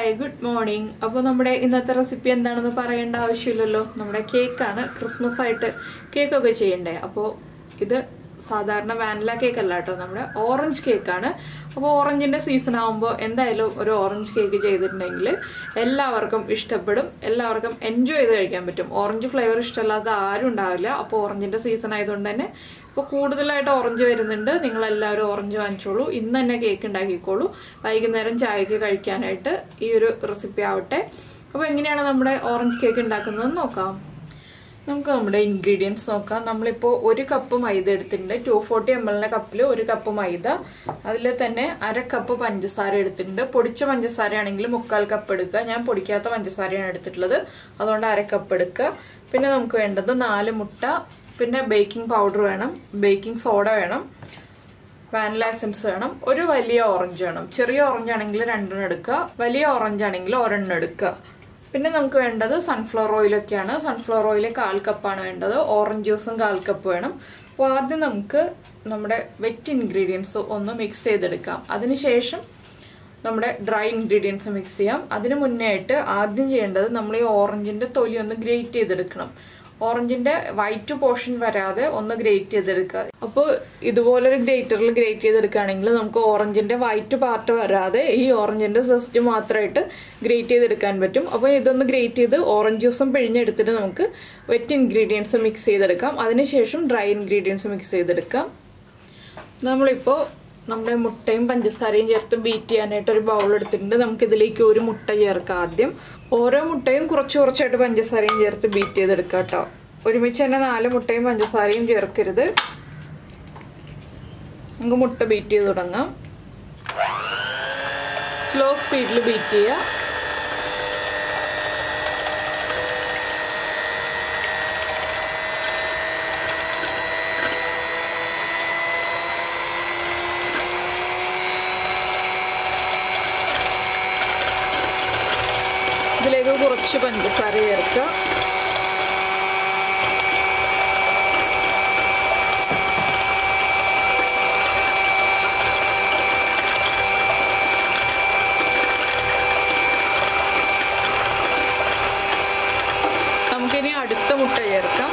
hi good morning അപ്പോൾ നമ്മുടെ ഇന്നത്തെ റെസിപ്പി എന്താണെന്ന് പറയേണ്ട ആവശ്യമില്ലല്ലോ നമ്മുടെ കേക്കാണ് ക്രിസ്മസ് ആയിട്ട് കേക്കൊക്കെ ചെയ്യണ്ടേ അപ്പോൾ ഇത് സാധാരണ വാനില കേക്ക് അല്ല കേട്ടോ നമ്മുടെ ഓറഞ്ച് കേക്കാണ് അപ്പോൾ ഓറഞ്ചിന്റെ സീസൺ ആകുമ്പോൾ എന്തായാലും ഒരു ഓറഞ്ച് കേക്ക് ചെയ്തിട്ടുണ്ടെങ്കിൽ എല്ലാവർക്കും ഇഷ്ടപ്പെടും എല്ലാവർക്കും എൻജോയ് ചെയ്ത് കഴിക്കാൻ പറ്റും ഓറഞ്ച് ഫ്ലേവർ ഇഷ്ടമല്ലാത്ത ആരും ഉണ്ടാവില്ല അപ്പോൾ ഓറഞ്ചിന്റെ സീസൺ ആയതുകൊണ്ട് തന്നെ ഇപ്പോൾ കൂടുതലായിട്ട് ഓറഞ്ച് വരുന്നുണ്ട് നിങ്ങൾ എല്ലാവരും ഓറഞ്ച് വാങ്ങിച്ചോളൂ ഇന്ന് തന്നെ കേക്ക് ഉണ്ടാക്കിക്കോളൂ വൈകുന്നേരം ചായക്ക് കഴിക്കാനായിട്ട് ഈ ഒരു റെസിപ്പി ആവട്ടെ അപ്പോൾ എങ്ങനെയാണ് നമ്മുടെ ഓറഞ്ച് കേക്ക് ഉണ്ടാക്കുന്നത് നോക്കാം നമുക്ക് നമ്മുടെ ഇൻഗ്രീഡിയൻസ് നോക്കാം നമ്മളിപ്പോൾ ഒരു കപ്പ് മൈദ എടുത്തിട്ടുണ്ട് ടു ഫോർട്ടി എം എല്ലിന്റെ കപ്പിൽ ഒരു കപ്പ് മൈദ അതിൽ തന്നെ അര കപ്പ് പഞ്ചസാര എടുത്തിട്ടുണ്ട് പൊടിച്ച പഞ്ചസാര ആണെങ്കിൽ മുക്കാൽ കപ്പ് എടുക്കുക ഞാൻ പൊടിക്കാത്ത പഞ്ചസാരയാണ് എടുത്തിട്ടുള്ളത് അതുകൊണ്ട് അര കപ്പ് എടുക്കുക പിന്നെ നമുക്ക് വേണ്ടത് നാല് മുട്ട പിന്നെ ബേക്കിംഗ് പൗഡർ വേണം ബേക്കിംഗ് സോഡ വേണം വാനില എസൻസ് വേണം ഒരു വലിയ ഓറഞ്ച് വേണം ചെറിയ ഓറഞ്ച് ആണെങ്കിൽ രണ്ടെണ്ണം എടുക്കുക വലിയ ഓറഞ്ച് ആണെങ്കിൽ ഒരെണ്ണം എടുക്കുക പിന്നെ നമുക്ക് വേണ്ടത് സൺഫ്ലവർ ഓയിലൊക്കെയാണ് സൺഫ്ലവർ ഓയിൽ കാൽ കപ്പാണ് വേണ്ടത് ഓറഞ്ച് ജ്യൂസും കാൽ കപ്പ് വേണം അപ്പോൾ ആദ്യം നമുക്ക് നമ്മുടെ വെറ്റ് ഇൻഗ്രീഡിയൻസ് ഒന്ന് മിക്സ് ചെയ്തെടുക്കാം അതിനുശേഷം നമ്മുടെ ഡ്രൈ ഇൻഗ്രീഡിയൻസ് മിക്സ് ചെയ്യാം അതിന് മുന്നേ ആയിട്ട് ആദ്യം ചെയ്യേണ്ടത് നമ്മൾ ഈ ഓറഞ്ചിന്റെ തൊലി ഒന്ന് ഗ്രേറ്റ് ചെയ്തെടുക്കണം ഓറഞ്ചിന്റെ വൈറ്റ് പോർഷൻ വരാതെ ഒന്ന് ഗ്രേറ്റ് ചെയ്തെടുക്കുക അപ്പോൾ ഇതുപോലൊരു ഗ്രേറ്ററിൽ ഗ്രേറ്റ് ചെയ്തെടുക്കുകയാണെങ്കിൽ നമുക്ക് ഓറഞ്ചിന്റെ വൈറ്റ് പാർട്ട് വരാതെ ഈ ഓറഞ്ചിന്റെ സെസ്റ്റ് മാത്രമായിട്ട് ഗ്രേറ്റ് ചെയ്തെടുക്കാൻ പറ്റും അപ്പോൾ ഇതൊന്ന് ഗ്രേറ്റ് ചെയ്ത് ഓറഞ്ച് ജ്യൂസും പിഴിഞ്ഞെടുത്തിട്ട് നമുക്ക് വെറ്റ് ഇൻഗ്രീഡിയൻസ് മിക്സ് ചെയ്തെടുക്കാം അതിനുശേഷം ഡ്രൈ ഇൻഗ്രീഡിയൻസ് മിക്സ് ചെയ്തെടുക്കാം നമ്മളിപ്പോൾ നമ്മുടെ മുട്ടയും പഞ്ചസാരയും ചേർത്ത് ബീറ്റ് ചെയ്യാനായിട്ട് ഒരു ബൗൾ എടുത്തിട്ടുണ്ട് നമുക്ക് ഇതിലേക്ക് ഒരു മുട്ട ചേർക്കാം ആദ്യം ഓരോ മുട്ടയും കുറച്ച് കുറച്ചായിട്ട് പഞ്ചസാരയും ചേർത്ത് ബീറ്റ് ചെയ്തെടുക്കാം കേട്ടോ ഒരുമിച്ച് തന്നെ നാല് മുട്ടയും പഞ്ചസാരയും ചേർക്കരുത് നമുക്ക് മുട്ട ബീറ്റ് ചെയ്ത് തുടങ്ങാം സ്ലോ സ്പീഡിൽ ബീറ്റ് ചെയ്യുക ഇതിലേക്ക് കുറച്ച് പഞ്ചസാര ചേർക്കുക നമുക്കിനി അടുത്ത മുട്ട ചേർക്കാം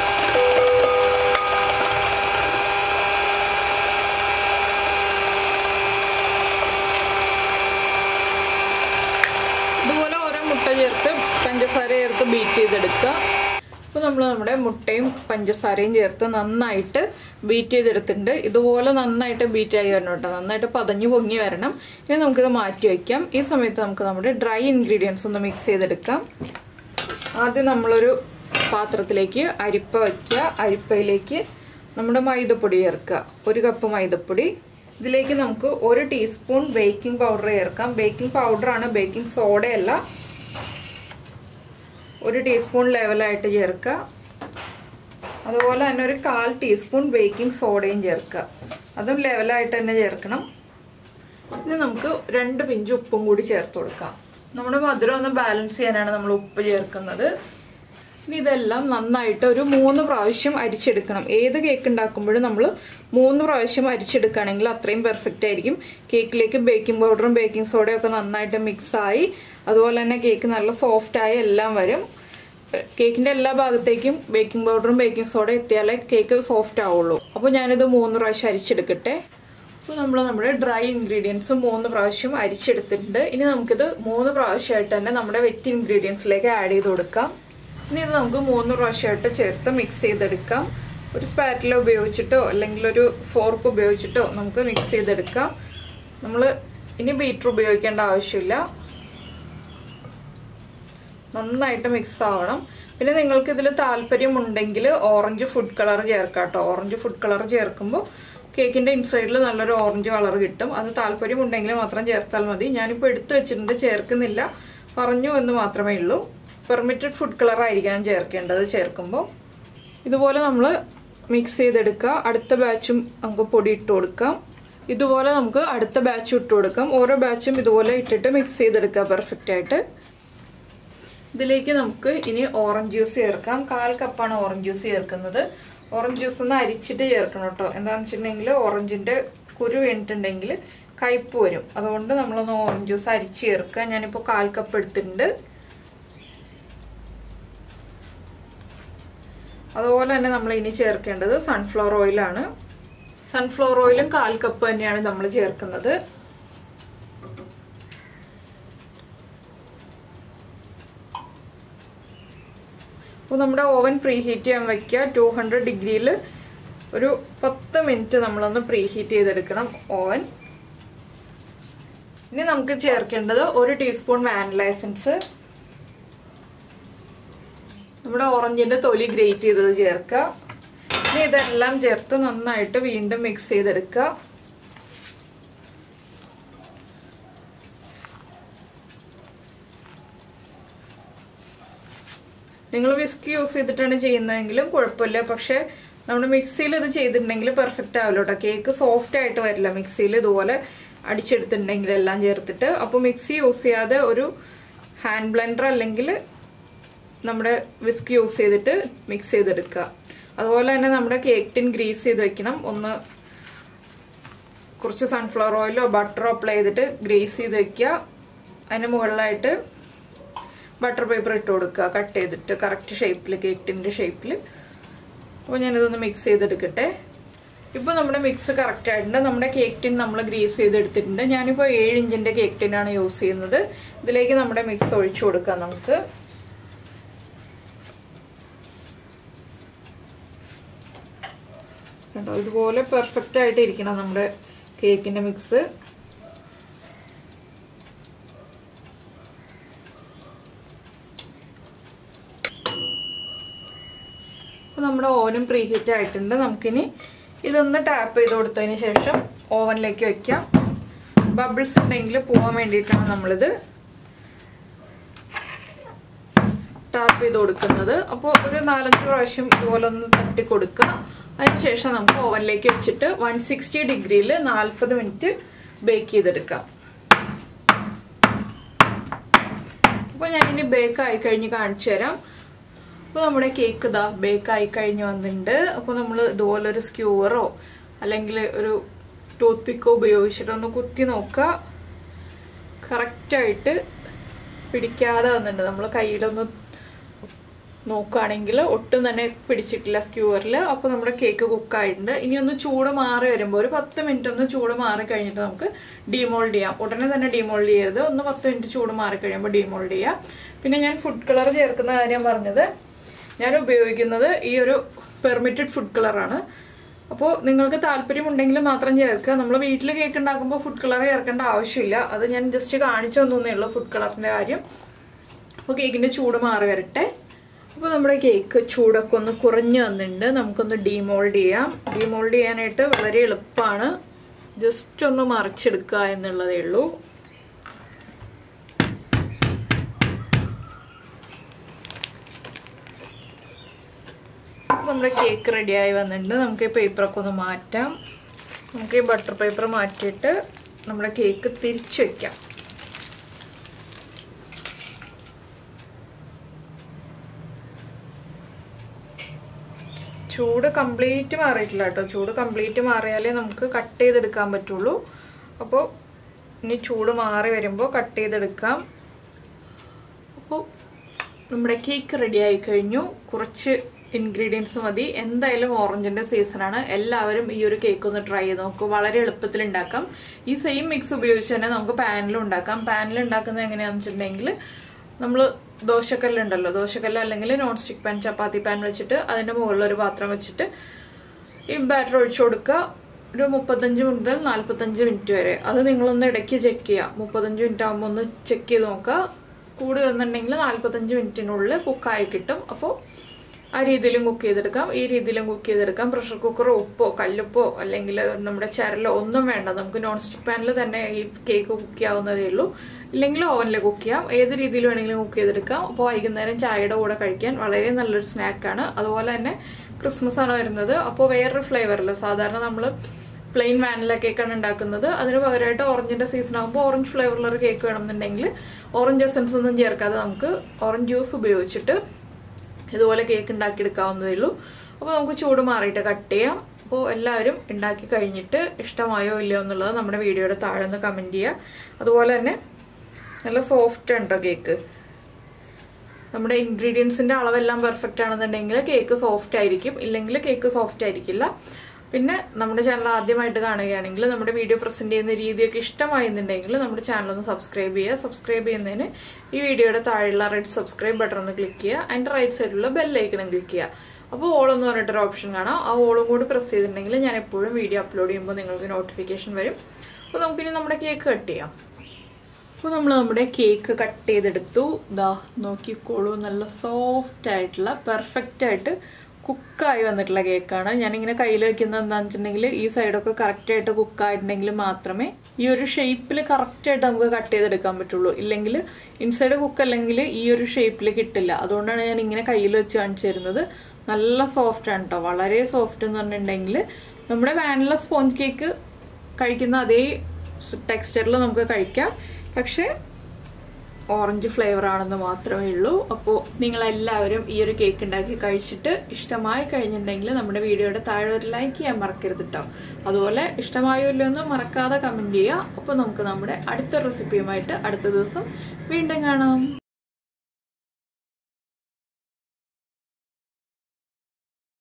ഇതുപോലെ ഓരോ മുട്ട ചേർത്ത് പഞ്ചസാര ചേർത്ത് ബീറ്റ് ചെയ്തെടുക്കുക അപ്പോൾ നമ്മൾ നമ്മുടെ മുട്ടയും പഞ്ചസാരയും ചേർത്ത് നന്നായിട്ട് ബീറ്റ് ചെയ്തെടുത്തിട്ടുണ്ട് ഇതുപോലെ നന്നായിട്ട് ബീറ്റ് ആയി വരണം കേട്ടോ നന്നായിട്ട് പതഞ്ഞു പൊങ്ങി വരണം ഇനി നമുക്കിത് മാറ്റി വയ്ക്കാം ഈ സമയത്ത് നമുക്ക് നമ്മുടെ ഡ്രൈ ഇൻഗ്രീഡിയൻസ് ഒന്ന് മിക്സ് ചെയ്തെടുക്കാം ആദ്യം നമ്മളൊരു പാത്രത്തിലേക്ക് അരിപ്പ വയ്ക്കുക അരിപ്പയിലേക്ക് നമ്മുടെ മൈദപ്പൊടി ചേർക്കുക ഒരു കപ്പ് മൈദപ്പൊടി ഇതിലേക്ക് നമുക്ക് ഒരു ടീസ്പൂൺ ബേക്കിംഗ് പൗഡർ ചേർക്കാം ബേക്കിംഗ് പൗഡറാണ് ബേക്കിംഗ് സോഡയല്ല ഒരു ടീസ്പൂൺ ലെവലായിട്ട് ചേർക്കുക അതുപോലെ തന്നെ ഒരു കാൽ ടീസ്പൂൺ ബേക്കിംഗ് സോഡയും ചേർക്കുക അതും ലെവലായിട്ട് തന്നെ ചേർക്കണം ഇനി നമുക്ക് രണ്ട് പിഞ്ച് ഉപ്പും കൂടി ചേർത്ത് കൊടുക്കാം നമ്മുടെ മധുരം ഒന്ന് ബാലൻസ് ചെയ്യാനാണ് നമ്മൾ ഉപ്പ് ചേർക്കുന്നത് ഇനി ഇതെല്ലാം നന്നായിട്ട് ഒരു മൂന്ന് പ്രാവശ്യം അരിച്ചെടുക്കണം ഏത് കേക്ക് ഉണ്ടാക്കുമ്പോഴും നമ്മൾ മൂന്ന് പ്രാവശ്യം അരിച്ചെടുക്കുകയാണെങ്കിൽ അത്രയും പെർഫെക്റ്റ് ആയിരിക്കും കേക്കിലേക്ക് ബേക്കിംഗ് പൗഡറും ബേക്കിംഗ് സോഡയും ഒക്കെ നന്നായിട്ട് മിക്സ് ആയി അതുപോലെ തന്നെ കേക്ക് നല്ല സോഫ്റ്റ് ആയി എല്ലാം വരും കേക്കിന്റെ എല്ലാ ഭാഗത്തേക്കും ബേക്കിംഗ് പൗഡറും ബേക്കിംഗ് സോഡ എത്തിയാലേ കേക്ക് സോഫ്റ്റ് ആവുള്ളൂ അപ്പോൾ ഞാനിത് മൂന്ന് പ്രാവശ്യം അരിച്ചെടുക്കട്ടെ അപ്പോൾ നമ്മൾ നമ്മുടെ ഡ്രൈ ഇൻഗ്രീഡിയൻസ് മൂന്ന് പ്രാവശ്യം അരിച്ചെടുത്തിട്ടുണ്ട് ഇനി നമുക്കിത് മൂന്ന് പ്രാവശ്യമായിട്ട് തന്നെ നമ്മുടെ വെറ്റ് ഇൻഗ്രീഡിയൻസിലേക്ക് ആഡ് ചെയ്ത് കൊടുക്കാം ഇനി ഇത് നമുക്ക് മൂന്ന് പ്രാവശ്യമായിട്ട് ചേർത്ത് മിക്സ് ചെയ്തെടുക്കാം ഒരു സ്പാറ്റില ഉപയോഗിച്ചിട്ടോ അല്ലെങ്കിൽ ഒരു ഫോർക്ക് ഉപയോഗിച്ചിട്ടോ നമുക്ക് മിക്സ് ചെയ്തെടുക്കാം നമ്മൾ ഇനി ബീറ്റർ ഉപയോഗിക്കേണ്ട ആവശ്യമില്ല നന്നായിട്ട് മിക്സ് ആവണം പിന്നെ നിങ്ങൾക്ക് ഇതിൽ താല്പര്യമുണ്ടെങ്കിൽ ഓറഞ്ച് ഫുഡ് കളർ ചേർക്കാം കേട്ടോ ഓറഞ്ച് ഫുഡ് കളർ ചേർക്കുമ്പോൾ കേക്കിന്റെ ഇൻസൈഡിൽ നല്ലൊരു ഓറഞ്ച് കളർ കിട്ടും അത് താല്പര്യമുണ്ടെങ്കിൽ മാത്രം ചേർത്താൽ മതി ഞാനിപ്പോൾ എടുത്തു വെച്ചിട്ടുണ്ട് ചേർക്കുന്നില്ല പറഞ്ഞു എന്ന് മാത്രമേ ഉള്ളൂ പെർമിറ്റഡ് ഫുഡ് കളർ ആയിരിക്കാം ചേർക്കേണ്ടത് ചേർക്കുമ്പോൾ ഇതുപോലെ നമ്മൾ മിക്സ് ചെയ്തെടുക്കുക അടുത്ത ബാച്ചും നമുക്ക് പൊടി ഇട്ട് കൊടുക്കാം ഇതുപോലെ നമുക്ക് അടുത്ത ബാച്ചും ഇട്ട് കൊടുക്കാം ഓരോ ബാച്ചും ഇതുപോലെ ഇട്ടിട്ട് മിക്സ് ചെയ്തെടുക്കുക പെർഫെക്റ്റ് ആയിട്ട് ഇതിലേക്ക് നമുക്ക് ഇനി ഓറഞ്ച് ജ്യൂസ് ചേർക്കാം കാൽ കപ്പാണ് ഓറഞ്ച് ജ്യൂസ് ചേർക്കുന്നത് ഓറഞ്ച് ജ്യൂസ് ഒന്ന് അരിച്ചിട്ട് ചേർക്കണം കേട്ടോ എന്താണെന്ന് വെച്ചിട്ടുണ്ടെങ്കിൽ ഓറഞ്ചിന്റെ കുരു വീണിട്ടുണ്ടെങ്കിൽ കയ്പ്പ് വരും അതുകൊണ്ട് നമ്മളൊന്ന് ഓറഞ്ച് ജ്യൂസ് അരിച്ച് ചേർക്കുക ഞാനിപ്പോൾ കാൽ കപ്പ് എടുത്തിട്ടുണ്ട് അതുപോലെ തന്നെ നമ്മൾ ഇനി ചേർക്കേണ്ടത് സൺഫ്ലവർ ഓയിലാണ് സൺഫ്ലവർ ഓയിലും കാൽ കപ്പ് തന്നെയാണ് നമ്മൾ ചേർക്കുന്നത് അപ്പോൾ നമ്മുടെ ഓവൻ പ്രീ ഹീറ്റ് ചെയ്യാൻ വയ്ക്കുക ടു ഹൺഡ്രഡ് ഡിഗ്രിയിൽ ഒരു പത്ത് മിനിറ്റ് നമ്മളൊന്ന് പ്രീ ഹീറ്റ് ചെയ്തെടുക്കണം ഓവൻ ഇനി നമുക്ക് ചേർക്കേണ്ടത് ഒരു ടീസ്പൂൺ വാനില എസൻസ് നമ്മുടെ ഓറഞ്ചിന്റെ തൊലി ഗ്രേറ്റ് ചെയ്തത് ചേർക്കുക ഇനി ഇതെല്ലാം ചേർത്ത് നന്നായിട്ട് വീണ്ടും മിക്സ് ചെയ്തെടുക്കുക നിങ്ങൾ വിസ്ക് യൂസ് ചെയ്തിട്ടാണ് ചെയ്യുന്നതെങ്കിലും കുഴപ്പമില്ല പക്ഷെ നമ്മുടെ മിക്സിയിൽ ഇത് ചെയ്തിട്ടുണ്ടെങ്കിൽ പെർഫെക്റ്റ് ആവില്ല കേട്ടോ കേക്ക് സോഫ്റ്റ് ആയിട്ട് വരില്ല മിക്സിയിൽ ഇതുപോലെ അടിച്ചെടുത്തിട്ടുണ്ടെങ്കിൽ എല്ലാം ചേർത്തിട്ട് അപ്പോൾ മിക്സി യൂസ് ചെയ്യാതെ ഒരു ഹാൻഡ് ബ്ലെൻഡർ അല്ലെങ്കിൽ നമ്മുടെ വിസ്ക് യൂസ് ചെയ്തിട്ട് മിക്സ് ചെയ്തെടുക്കുക അതുപോലെ തന്നെ നമ്മുടെ കേക്ക് ടിൻ ഗ്രീസ് ചെയ്ത് വെക്കണം ഒന്ന് കുറച്ച് സൺഫ്ലവർ ഓയിലോ ബട്ടറോ അപ്ലൈ ചെയ്തിട്ട് ഗ്രേസ് ചെയ്ത് വെക്കുക അതിന് മുകളിലായിട്ട് ബട്ടർ പേപ്പർ ഇട്ട് കൊടുക്കുക കട്ട് ചെയ്തിട്ട് കറക്റ്റ് ഷേപ്പിൽ കേക്ക് ടിൻ്റെ ഷേപ്പിൽ അപ്പോൾ ഞാനിതൊന്ന് മിക്സ് ചെയ്തെടുക്കട്ടെ ഇപ്പോൾ നമ്മുടെ മിക്സ് കറക്റ്റ് ആയിട്ടുണ്ട് നമ്മുടെ കേക്ക് ടിൻ നമ്മൾ ഗ്രീസ് ചെയ്തെടുത്തിട്ടുണ്ട് ഞാനിപ്പോൾ ഏഴ് ഇഞ്ചിൻ്റെ കേക്ക് ടിന്നാണ് യൂസ് ചെയ്യുന്നത് ഇതിലേക്ക് നമ്മുടെ മിക്സ് ഒഴിച്ചു കൊടുക്കാം നമുക്ക് കണ്ടോ ഇതുപോലെ പെർഫെക്റ്റ് ആയിട്ട് ഇരിക്കണം നമ്മുടെ കേക്കിന്റെ മിക്സ് അപ്പോൾ നമ്മുടെ ഓവനും പ്രീ ഹീറ്റ് ആയിട്ടുണ്ട് നമുക്കിനി ഇതൊന്ന് ടാപ്പ് ചെയ്ത് കൊടുത്തതിന് ശേഷം ഓവനിലേക്ക് വെക്കാം ബബിൾസ് ഉണ്ടെങ്കിൽ പോകാൻ വേണ്ടിയിട്ടാണ് നമ്മളിത് ടാപ്പ് ചെയ്ത് കൊടുക്കുന്നത് അപ്പോൾ ഒരു നാലഞ്ച് പ്രാവശ്യം ഇതുപോലെ ഒന്ന് തട്ടി കൊടുക്കുക അതിനുശേഷം നമുക്ക് ഓവനിലേക്ക് വെച്ചിട്ട് വൺ സിക്സ്റ്റി ഡിഗ്രിയിൽ നാൽപ്പത് മിനിറ്റ് ബേക്ക് ചെയ്തെടുക്കാം അപ്പോൾ ഞാനിനി ബേക്ക് ആയി കഴിഞ്ഞ് കാണിച്ചു തരാം അപ്പോൾ നമ്മുടെ കേക്ക് ഇതാ ബേക്ക് ആയി കഴിഞ്ഞ് വന്നിട്ടുണ്ട് അപ്പോൾ നമ്മൾ ഇതുപോലെ ഒരു സ്ക്യൂവറോ അല്ലെങ്കിൽ ഒരു ടൂത്ത് പിക്കോ ഉപയോഗിച്ചിട്ട് ഒന്ന് കുത്തി നോക്കുക കറക്റ്റായിട്ട് പിടിക്കാതെ വന്നിട്ടുണ്ട് നമ്മൾ കയ്യിലൊന്ന് നോക്കുകയാണെങ്കിൽ ഒട്ടും തന്നെ പിടിച്ചിട്ടില്ല സ്ക്യൂവറിൽ അപ്പോൾ നമ്മുടെ കേക്ക് കുക്കായിട്ടുണ്ട് ഇനി ഒന്ന് ചൂട് മാറി വരുമ്പോൾ ഒരു പത്ത് മിനിറ്റ് ഒന്ന് ചൂട് മാറി കഴിഞ്ഞിട്ട് നമുക്ക് ഡീമോൾഡ് ചെയ്യാം ഉടനെ തന്നെ ഡീമോൾഡ് ചെയ്യരുത് ഒന്ന് പത്ത് മിനിറ്റ് ചൂട് മാറി കഴിയുമ്പോൾ ഡീമോൾഡ് ചെയ്യാം പിന്നെ ഞാൻ ഫുഡ് കളർ ചേർക്കുന്ന കാര്യം പറഞ്ഞത് ഞാൻ ഉപയോഗിക്കുന്നത് ഈ ഒരു പെർമിറ്റഡ് ഫുഡ് കളറാണ് അപ്പോൾ നിങ്ങൾക്ക് താല്പര്യമുണ്ടെങ്കിൽ മാത്രം ചേർക്കുക നമ്മൾ വീട്ടിൽ കേക്ക് ഉണ്ടാക്കുമ്പോൾ ഫുഡ് കളർ ചേർക്കേണ്ട ആവശ്യമില്ല അത് ഞാൻ ജസ്റ്റ് കാണിച്ചു തന്നേ ഉള്ളൂ ഫുഡ് കളറിൻ്റെ കാര്യം അപ്പോൾ കേക്കിൻ്റെ ചൂട് മാറി വരട്ടെ അപ്പോൾ നമ്മുടെ കേക്ക് ചൂടൊക്കെ ഒന്ന് കുറഞ്ഞു വന്നിട്ടുണ്ട് നമുക്കൊന്ന് ഡീമോൾഡ് ചെയ്യാം ഡീമോൾഡ് ചെയ്യാനായിട്ട് വളരെ എളുപ്പമാണ് ജസ്റ്റ് ഒന്ന് മറിച്ചെടുക്കുക എന്നുള്ളതേ ഉള്ളൂ നമ്മുടെ കേക്ക് റെഡിയായി വന്നിട്ടുണ്ട് നമുക്ക് ഈ പേപ്പറൊക്കെ ഒന്ന് മാറ്റാം നമുക്ക് ഈ ബട്ടർ പേപ്പർ മാറ്റിയിട്ട് നമ്മുടെ കേക്ക് തിരിച്ചു വയ്ക്കാം ചൂട് കംപ്ലീറ്റ് മാറിയിട്ടില്ല കേട്ടോ ചൂട് കംപ്ലീറ്റ് മാറിയാലേ നമുക്ക് കട്ട് ചെയ്തെടുക്കാൻ പറ്റുള്ളൂ അപ്പോൾ ഇനി ചൂട് മാറി വരുമ്പോൾ കട്ട് ചെയ്തെടുക്കാം അപ്പോൾ നമ്മുടെ കേക്ക് റെഡി ആയി കഴിഞ്ഞു കുറച്ച് ഇൻഗ്രീഡിയൻസ് മതി എന്തായാലും ഓറഞ്ചിന്റെ സീസണാണ് എല്ലാവരും ഈ ഒരു കേക്ക് ഒന്ന് ട്രൈ ചെയ്ത് നോക്കൂ വളരെ എളുപ്പത്തിൽ ഉണ്ടാക്കാം ഈ സെയിം മിക്സ് ഉപയോഗിച്ച് തന്നെ നമുക്ക് പാനിലും ഉണ്ടാക്കാം പാനിൽ ഉണ്ടാക്കുന്നത് എങ്ങനെയാണെന്ന് വെച്ചിട്ടുണ്ടെങ്കിൽ നമ്മൾ ദോശക്കല്ലുണ്ടല്ലോ ദോശക്കല്ല് അല്ലെങ്കിൽ non stick pan chapati pan വെച്ചിട്ട് അതിന്റെ മുകളിൽ ഒരു പാത്രം വെച്ചിട്ട് ഈ ബാറ്റർ ഒഴിച്ചു കൊടുക്കുക ഒരു മുപ്പത്തഞ്ച് മുതൽ നാൽപ്പത്തഞ്ച് മിനിറ്റ് വരെ അത് നിങ്ങളൊന്ന് ഇടയ്ക്ക് ചെക്ക് ചെയ്യുക മുപ്പത്തഞ്ച് മിനിറ്റ് ആകുമ്പോൾ ഒന്ന് ചെക്ക് ചെയ്ത് നോക്കുക കൂടി വന്നിട്ടുണ്ടെങ്കിൽ നാൽപ്പത്തഞ്ച് മിനിറ്റിനുള്ളിൽ കുക്കായി കിട്ടും അപ്പോൾ ആ രീതിയിലും കുക്ക് ചെയ്തെടുക്കാം ഈ രീതിയിലും കുക്ക് ചെയ്തെടുക്കാം പ്രഷർ കുക്കറോ ഉപ്പോ കല്ലുപ്പോ അല്ലെങ്കിൽ നമ്മുടെ ചരലോ ഒന്നും വേണ്ട നമുക്ക് നോൺ സ്റ്റിക്ക് പാനിൽ തന്നെ ഈ കേക്ക് കുക്ക് ചെയ്യാവുന്നതേ ഉള്ളൂ ഇല്ലെങ്കിൽ ഓവനിൽ കുക്ക് ചെയ്യാം ഏത് രീതിയിൽ വേണമെങ്കിലും കുക്ക് ചെയ്തെടുക്കാം അപ്പോൾ വൈകുന്നേരം ചായയുടെ കൂടെ കഴിക്കാൻ വളരെ നല്ലൊരു സ്നാക്കാണ് അതുപോലെ തന്നെ ക്രിസ്മസ് ആണ് വരുന്നത് അപ്പോൾ വേറൊരു ഫ്ലേവറിൽ സാധാരണ നമ്മൾ പ്ലെയിൻ വാനില കേക്കാണ് ഉണ്ടാക്കുന്നത് അതിന് പകരമായിട്ട് ഓറഞ്ചിന്റെ സീസൺ ആകുമ്പോൾ ഓറഞ്ച് ഫ്ലേവറിലൊരു കേക്ക് വേണമെന്നുണ്ടെങ്കിൽ ഓറഞ്ച് എസൻസ് ഒന്നും ചേർക്കാതെ നമുക്ക് ഓറഞ്ച് ജ്യൂസ് ഉപയോഗിച്ചിട്ട് ഇതുപോലെ കേക്ക് ഉണ്ടാക്കിയെടുക്കാവുന്നതേ ഉള്ളൂ അപ്പോൾ നമുക്ക് ചൂട് മാറിയിട്ട് കട്ട് ചെയ്യാം അപ്പോൾ എല്ലാവരും ഉണ്ടാക്കി കഴിഞ്ഞിട്ട് ഇഷ്ടമായോ ഇല്ലയോ എന്നുള്ളത് നമ്മുടെ വീഡിയോയുടെ താഴെ ഒന്ന് കമൻറ്റ് ചെയ്യുക അതുപോലെ തന്നെ നല്ല സോഫ്റ്റ് ഉണ്ടോ കേക്ക് നമ്മുടെ ഇൻഗ്രീഡിയൻസിന്റെ അളവെല്ലാം പെർഫെക്റ്റ് ആണെന്നുണ്ടെങ്കിൽ കേക്ക് സോഫ്റ്റ് ആയിരിക്കും ഇല്ലെങ്കിൽ കേക്ക് സോഫ്റ്റ് ആയിരിക്കില്ല പിന്നെ നമ്മുടെ ചാനൽ ആദ്യമായിട്ട് കാണുകയാണെങ്കിൽ നമ്മുടെ വീഡിയോ പ്രസന്റ് ചെയ്യുന്ന രീതിയൊക്കെ ഇഷ്ടമായെന്നുണ്ടെങ്കിൽ നമ്മുടെ ചാനൽ ഒന്ന് സബ്സ്ക്രൈബ് ചെയ്യുക സബ്സ്ക്രൈബ് ചെയ്യുന്നതിന് ഈ വീഡിയോയുടെ താഴെയുള്ള റെഡ് സബ്സ്ക്രൈബ് ബട്ടൺ ഒന്ന് ക്ലിക്ക് ചെയ്യുക അതിന്റെ റൈറ്റ് സൈഡിലുള്ള ബെല്ലൈക്കണം ക്ലിക്ക് ചെയ്യുക അപ്പോൾ ഓൾ എന്ന് പറഞ്ഞിട്ടൊരു ഓപ്ഷൻ കാണാം ആ ഓളും കൂടി പ്രസ് ചെയ്തിട്ടുണ്ടെങ്കിൽ ഞാൻ എപ്പോഴും വീഡിയോ അപ്ലോഡ് ചെയ്യുമ്പോൾ നിങ്ങൾക്ക് നോട്ടിഫിക്കേഷൻ വരും അപ്പോൾ നമുക്കിനി നമ്മുടെ കേക്ക് കട്ട് ചെയ്യാം അപ്പോൾ നമ്മൾ നമ്മുടെ കേക്ക് കട്ട് ചെയ്തെടുത്തു ദാ നോക്കിക്കോളൂ നല്ല സോഫ്റ്റ് ആയിട്ടുള്ള പെർഫെക്റ്റ് ആയിട്ട് കുക്കായി വന്നിട്ടുള്ള കേക്കാണ് ഞാനിങ്ങനെ കയ്യിൽ വെക്കുന്നത് എന്താണെന്ന് വെച്ചിട്ടുണ്ടെങ്കിൽ ഈ സൈഡൊക്കെ കറക്റ്റ് ആയിട്ട് കുക്കായിട്ടുണ്ടെങ്കിൽ മാത്രമേ ഈ ഒരു ഷേപ്പിൽ കറക്റ്റ് ആയിട്ട് നമുക്ക് കട്ട് ചെയ്തെടുക്കാൻ പറ്റുള്ളൂ ഇല്ലെങ്കിൽ ഇൻസൈഡ് കുക്ക് അല്ലെങ്കിൽ ഈ ഒരു ഷേപ്പിൽ കിട്ടില്ല അതുകൊണ്ടാണ് ഞാൻ ഇങ്ങനെ കയ്യിൽ വെച്ച് കാണിച്ചു തരുന്നത് നല്ല സോഫ്റ്റ് ആണ് കേട്ടോ വളരെ സോഫ്റ്റ് എന്ന് പറഞ്ഞിട്ടുണ്ടെങ്കിൽ നമ്മുടെ വാനില സ്പോഞ്ച് കേക്ക് കഴിക്കുന്ന അതേ ടെക്സ്ചറിൽ നമുക്ക് കഴിക്കാം പക്ഷേ ഓറഞ്ച് ഫ്ലേവർ ആണെന്ന് മാത്രമേ ഉള്ളൂ അപ്പോൾ നിങ്ങളെല്ലാവരും ഈ ഒരു കേക്ക് ഉണ്ടാക്കി കഴിച്ചിട്ട് ഇഷ്ടമായി കഴിഞ്ഞിട്ടുണ്ടെങ്കിൽ നമ്മുടെ വീഡിയോയുടെ താഴെ ഒരു ലൈക്ക് ചെയ്യാൻ മറക്കരുത് കേട്ടോ അതുപോലെ ഇഷ്ടമായോ ഇല്ലയോ എന്ന് മറക്കാതെ കമൻറ്റ് ചെയ്യുക അപ്പോൾ നമുക്ക് നമ്മുടെ അടുത്ത റെസിപ്പിയുമായിട്ട് അടുത്ത ദിവസം വീണ്ടും കാണാം